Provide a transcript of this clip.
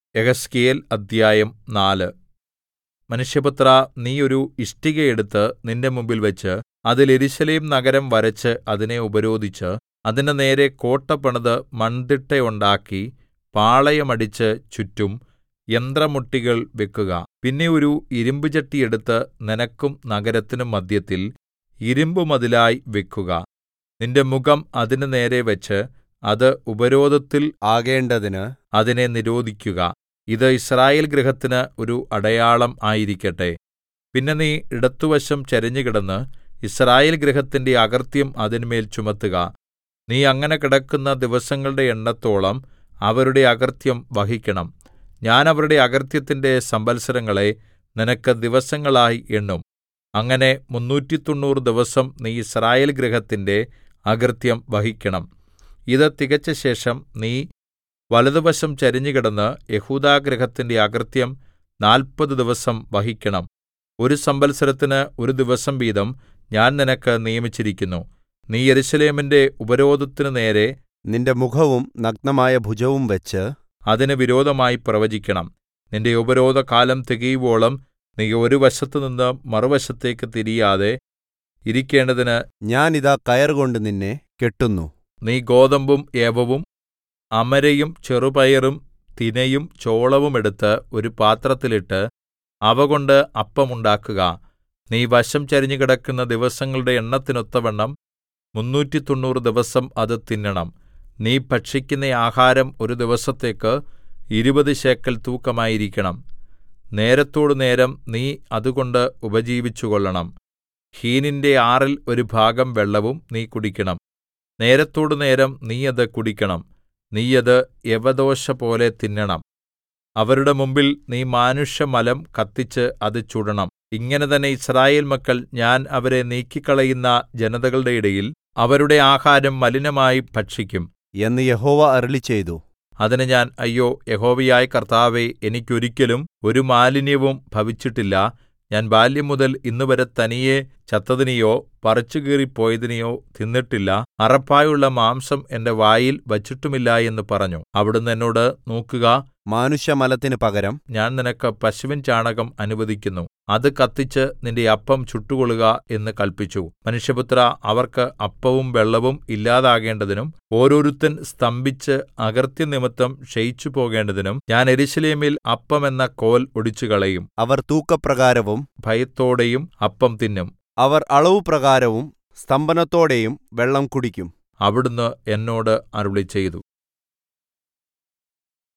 യെഹെസ്കേൽ അദ്ധ്യായം നാല് മനുഷ്യപുത്രാ നീ ഒരു ഇഷ്ടിക എടുത്ത് നിന്റെ മുമ്പിൽവച്ച് അതിൽ യെരൂശലേം നഗരം വരച്ച് അതിനെ ഉപരോധിച്ച് അതിന്റെ നേരെ കോട്ട പണിത് മൺതിട്ട ഉണ്ടാക്കി പാളയമടിച്ച് ചുറ്റും യന്ത്രമുട്ടികൾ വെക്കുക പിന്നെ ഒരു ഇരിമ്പുചട്ടി എടുത്ത് നിനക്കും നഗരത്തിനും മദ്ധ്യത്തിൽ ഇരിമ്പുമതിലായി വെക്കുക നിന്റെ മുഖം അതിന്റെ നേരെ വെച്ച് അത് ഉപരോധത്തിൽ ആകേണ്ടതിന് അതിനെ നിരോധിക്കുക ഇത് യിസ്രായേൽ ഗൃഹത്തിന് ഒരു അടയാളം ആയിരിക്കട്ടെ പിന്നെ നീ ഇടത്തുവശം ചരിഞ്ഞുകിടന്ന് യിസ്രായേൽ ഗൃഹത്തിന്റെ അകൃത്യം അതിന്മേൽ ചുമത്തുക നീ അങ്ങനെ കിടക്കുന്ന ദിവസങ്ങളുടെ എണ്ണത്തോളം അവരുടെ അകൃത്യം വഹിക്കണം ഞാൻ അവരുടെ അകൃത്യത്തിന്റെ സംവത്സരങ്ങളെ നിനക്ക് ദിവസങ്ങളായി എണ്ണും അങ്ങനെ മുന്നൂറ്റിത്തൊണ്ണൂറ് ദിവസം നീ യിസ്രായേൽ ഗൃഹത്തിന്റെ അകൃത്യം വഹിക്കണം ഇത് തികച്ചശേഷം നീ വലത്തുവശം ചരിഞ്ഞുകിടന്ന് യെഹൂദാഗൃഹത്തിന്റെ അകൃത്യം നാല്പത് ദിവസം വഹിക്കണം ഒരു സംവത്സരത്തിന് ഒരു ദിവസം വീതം ഞാൻ നിനക്ക് നിയമിച്ചിരിക്കുന്നു നീ യെരൂശലേമിന്റെ ഉപരോധത്തിനു നേരെ നിന്റെ മുഖവും നഗ്നമായ ഭുജവും വെച്ച് അതിന് വിരോധമായി പ്രവചിക്കണം നിന്റെ ഉപരോധകാലം തികയുവോളം നീ ഒരു വശത്തുനിന്ന് മറുവശത്തേക്ക് തിരിയാതെ ഇരിക്കേണ്ടതിന് ഞാൻ ഇതാ കയറുകൊണ്ട് നിന്നെ കെട്ടുന്നു നീ ഗോതമ്പും യവവും അമരയും ചെറുപയറും തിനയും ചോളവും എടുത്ത് ഒരു പാത്രത്തിലിട്ട് അവകൊണ്ട് അപ്പം ഉണ്ടാക്കുക നീ വശം ചരിഞ്ഞുകിടക്കുന്ന ദിവസങ്ങളുടെ എണ്ണത്തിനൊത്തവണ്ണം മുന്നൂറ്റിത്തൊണ്ണൂറ് ദിവസം അത് തിന്നണം നീ ഭക്ഷിക്കുന്ന ആഹാരം ഒരു ദിവസത്തേക്ക് ഇരുപത് ശേക്കെൽ തൂക്കമായിരിക്കണം നേരത്തോടുനേരം നീ അതുകൊണ്ട് ഉപജീവിച്ചുകൊള്ളണം ഹീനിന്റെ ആറിൽ ഒരു ഭാഗം വെള്ളവും നീ കുടിക്കണം നേരത്തോടുനേരം നീ അത് കുടിക്കണം നീ അത് യവദോശപോലെ തിന്നണം അവരുടെ മുമ്പിൽ നീ മാനുഷമലം കത്തിച്ച് അത് ചുടണം ഇങ്ങനെ തന്നെ യിസ്രായേൽ മക്കൾ ഞാൻ അവരെ നീക്കിക്കളയുന്ന ജനതകളുടെ ഇടയിൽ അവരുടെ ആഹാരം മലിനമായി ഭക്ഷിക്കും എന്ന് യഹോവ അരുളിച്ചെയ്തു അതിന് ഞാൻ അയ്യോ യഹോവയായ കർത്താവേ എനിക്കൊരിക്കലും ഒരു മാലിന്യവും ഭവിച്ചിട്ടില്ല ഞാൻ ബാല്യം മുതൽ ഇന്നുവരെ തനിയെ ചത്തതിനെയോ പറിച്ചുകീറിപ്പോയതിനെയോ തിന്നിട്ടില്ല അറപ്പായുള്ള മാംസം എന്റെ വായിൽ വച്ചിട്ടുമില്ല എന്ന് പറഞ്ഞു അവിടുന്ന് എന്നോട് നോക്കുക മാനുഷമലത്തിന് പകരം ഞാൻ നിനക്ക് പശുവിൻ ചാണകം അനുവദിക്കുന്നു അത് കത്തിച്ച് നിന്റെ അപ്പം ചുട്ടുകൊള്ളുക എന്ന് കല്പിച്ചു മനുഷ്യപുത്ര അവർക്ക് അപ്പവും വെള്ളവും ഇല്ലാതാകേണ്ടതിനും ഓരോരുത്തൻ സ്തംഭിച്ച് അകൃത്യനിമിത്തം ക്ഷയിച്ചു പോകേണ്ടതിനും ഞാൻ യെരൂശലേമിൽ അപ്പം എന്ന കോൽ ഒടിച്ചുകളയും അവർ തൂക്കപ്രകാരവും ഭയത്തോടെയും അപ്പം തിന്നും അവർ അളവുപ്രകാരവും സ്തംഭനത്തോടെയും വെള്ളം കുടിക്കും അവിടുന്ന് എന്നോട് അരുളിച്ചെയ്തു